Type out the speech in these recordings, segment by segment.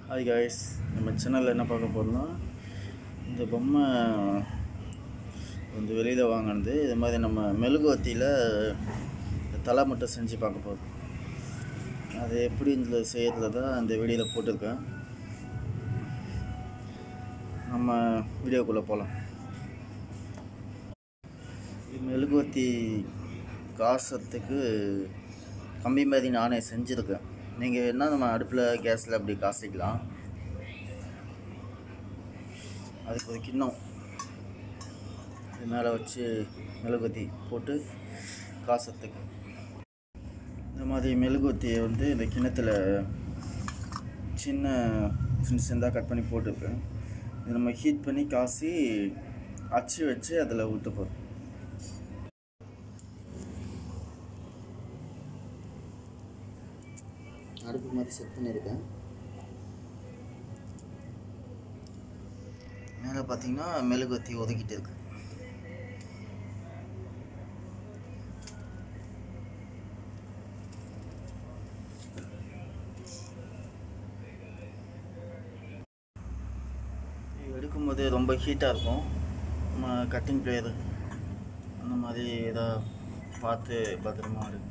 hi guys நம்ம சேனலில் என்ன பார்க்க போகிறோம்னா இந்த பொம்மை வந்து வெளியில் வாங்கினது இது மாதிரி நம்ம மெழுகுவத்தியில் தலை மட்டும் செஞ்சு பார்க்க போகிறோம் அது எப்படி இதில் செய்கிறத அந்த வீடியோவில் போட்டிருக்கேன் நம்ம வீடியோக்குள்ளே போகலாம் மெழுகுவத்தி காசத்துக்கு கம்பி மாதிரி நானே செஞ்சுருக்கேன் நீங்கள் என்ன நம்ம அடுப்பில் கேஸில் அப்படி காசிக்கலாம் அதுக்கு ஒரு கிண்ணம் இது மேலே வச்சு மெழுகுவத்தி போட்டு காசத்துக்கு இந்த மாதிரி மெழுகுவத்தியை வந்து இந்த கிண்ணத்தில் சின்ன சின்ன சின்னதாக கட் பண்ணி போட்டுருக்கேன் இது நம்ம ஹீட் பண்ணி காசி அச்சு வச்சு அதில் ஊற்ற போகிறோம் அடுப்பு மாதிரி செட் பண்ணியிருக்கேன் மேலே பார்த்தீங்கன்னா மெழுகுவத்தி ஒதுக்கிட்டு இருக்கு இது எடுக்கும்போது ரொம்ப ஹீட்டாக இருக்கும் நம்ம கட்டிங் பிளேயர் அந்த மாதிரி ஏதாவது பார்த்து பத்திரமா எடுக்கும்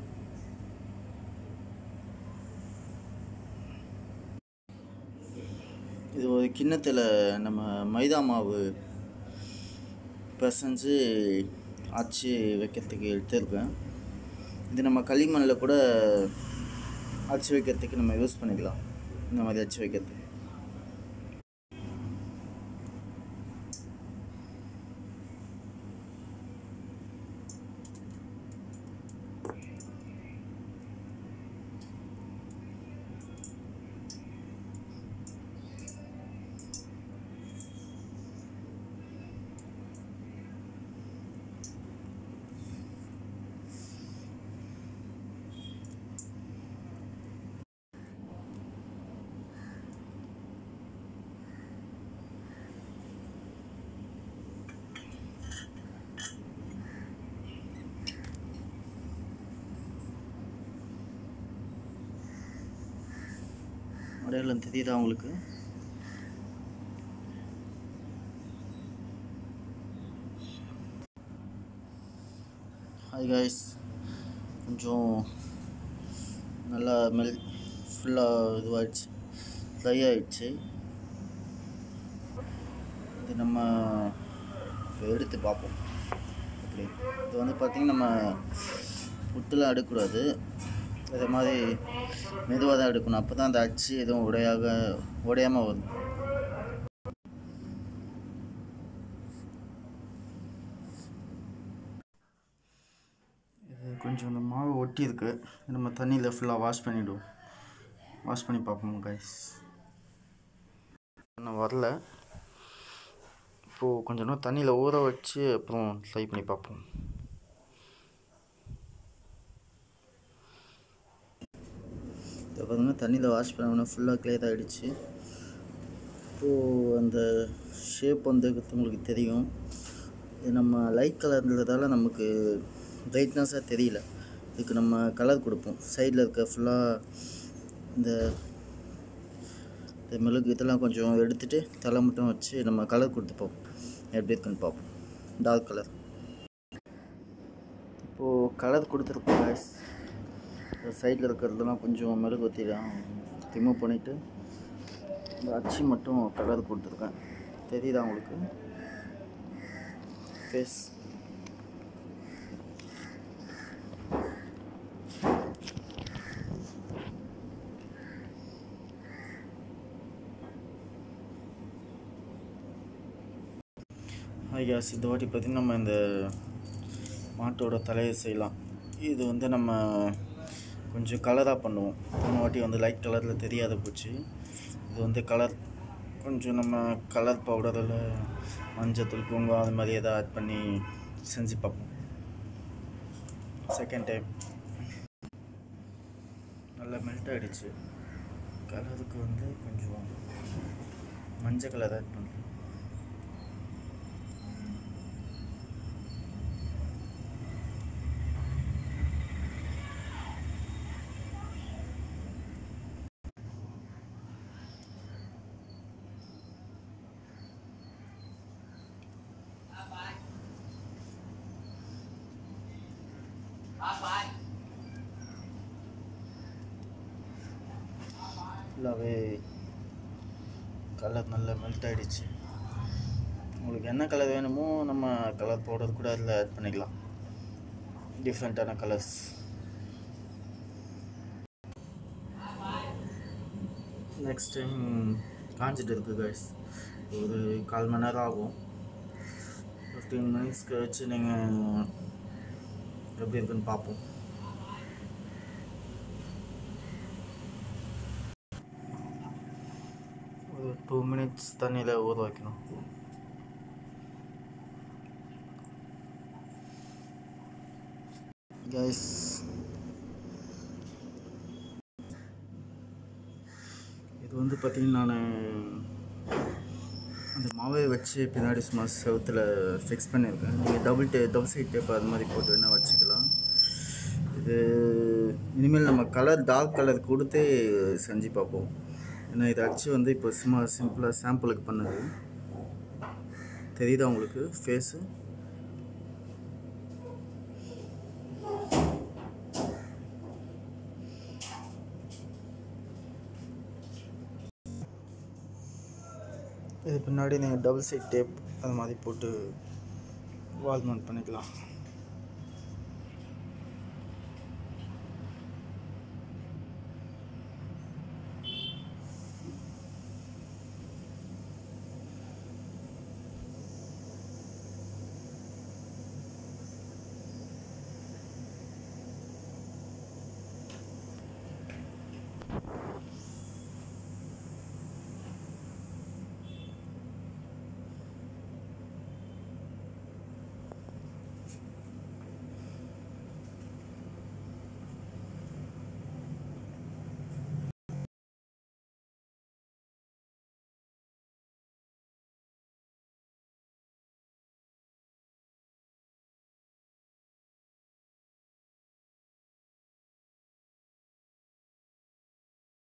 இது ஒரு கிண்ணத்தில் நம்ம மைதா மாவு பிசைஞ்சு அச்சு வைக்கிறதுக்கு எடுத்துருக்கேன் இது நம்ம களிமண்ணில் கூட அச்சு வைக்கிறதுக்கு நம்ம யூஸ் பண்ணிக்கலாம் இந்த மாதிரி அச்சு வைக்கிறதுக்கு அடையாளம் தெரியுதா உங்களுக்கு ஹாய் காய்ஸ் கொஞ்சம் நல்லா மெல் ஃபுல்லாக இதுவாகிடுச்சு ஃப்ரை ஆகிடுச்சு இது நம்ம இப்போ எடுத்து பார்ப்போம் அப்படி இது வந்து பார்த்திங்கன்னா நம்ம புட்டுலாம் எடுக்கக்கூடாது அதே மாதிரி மெதுவாக தான் எடுக்கணும் அப்போ தான் அந்த அச்சு எதுவும் உடையாக உடையாமல் வரும் இது கொஞ்சம் இந்த மாவு ஒட்டி இருக்கு இது நம்ம தண்ணியில் ஃபுல்லாக வாஷ் பண்ணிவிடுவோம் வாஷ் பண்ணி பார்ப்போம் கைஸ் இன்னும் வரல இப்போது கொஞ்ச நேரம் தண்ணியில் ஊற வச்சு அப்புறம் ட்ரை பண்ணி பார்ப்போம் இப்போ பார்த்தீங்கன்னா தண்ணியில் வாஷ் பண்ணோன்னா ஃபுல்லாக கிளியர் ஆகிடுச்சு இப்போது அந்த ஷேப் வந்து உங்களுக்கு தெரியும் இது நம்ம லைட் கலர்ன்றதால நமக்கு பிரைட்னஸாக தெரியல இதுக்கு நம்ம கலர் கொடுப்போம் சைடில் இருக்க ஃபுல்லாக இந்த இந்த மெழுகு இதெல்லாம் கொஞ்சம் எடுத்துகிட்டு தலை மட்டும் வச்சு நம்ம கலர் கொடுத்துப்போம் எப்படி இருக்குன்னு பார்ப்போம் டார்க் கலர் இப்போது கலர் கொடுத்துருப்போம் guys சைடில் இருக்கிறதெல்லாம் கொஞ்சம் மெழுகுவத்திலாம் ரிமூவ் பண்ணிவிட்டு இந்த அச்சு மட்டும் கலர் கொடுத்துருக்கேன் தெரியுதா உங்களுக்கு ஃபேஸ் ஹாய் கேஸ் இந்த வாட்டி பார்த்திங்கன்னா நம்ம இந்த மாட்டோட தலையை செய்யலாம் இது வந்து நம்ம கொஞ்சம் கலராக பண்ணுவோம் போன வாட்டி வந்து லைட் கலரில் தெரியாத போச்சு இது வந்து கலர் கொஞ்சம் நம்ம கலர் பவுடரில் மஞ்சத்தூள் குங்குமம் அது மாதிரி எதாவது ஆட் பண்ணி செஞ்சு பார்ப்போம் செகண்ட் டைம் நல்லா மெல்ட் ஆகிடுச்சு கலருக்கு வந்து கொஞ்சம் மஞ்சள் கலர் ஆட் பண்ணுறேன் ஃபுல்லாகவே கலர் நல்லா மெல்ட் ஆகிடுச்சு உங்களுக்கு என்ன கலர் வேணுமோ நம்ம கலர் பவுடர் கூட அதில் ஆட் பண்ணிக்கலாம் டிஃப்ரெண்ட்டான கலர்ஸ் நெக்ஸ்ட் டைம் காஞ்சிட்டு இருக்கு கைஸ் ஒரு கால் மணி நேரம் ஆகும் ஃபிஃப்டீன் மினிட்ஸ் கழிச்சு நீங்கள் எப்படி இருக்குன்னு பார்ப்போம் ஒரு டூ மினிட்ஸ் தண்ணியில் ஊற வைக்கணும் கைஸ் இது வந்து பார்த்தீங்கன்னா நான் அந்த மாவை வச்சு பின்னாடி சும்மா செவுத்தில் ஃபிக்ஸ் பண்ணியிருக்கேன் நீங்கள் டபுள் டே டபுள் சைட் டேப் அது மாதிரி போட்டு வேணால் வச்சுக்கலாம் இது இனிமேல் நம்ம கலர் டார்க் கலர் கொடுத்தே செஞ்சு பார்ப்போம் ஏன்னா இதை அடிச்சு வந்து இப்போ சும்மா சிம்பிளாக சாம்பிளுக்கு பண்ணுது தெரியுதா உங்களுக்கு ஃபேஸு இது பின்னாடி நீங்கள் டபுள் சைட் டேப் அது மாதிரி போட்டு வால் மவுண்ட் பண்ணிக்கலாம்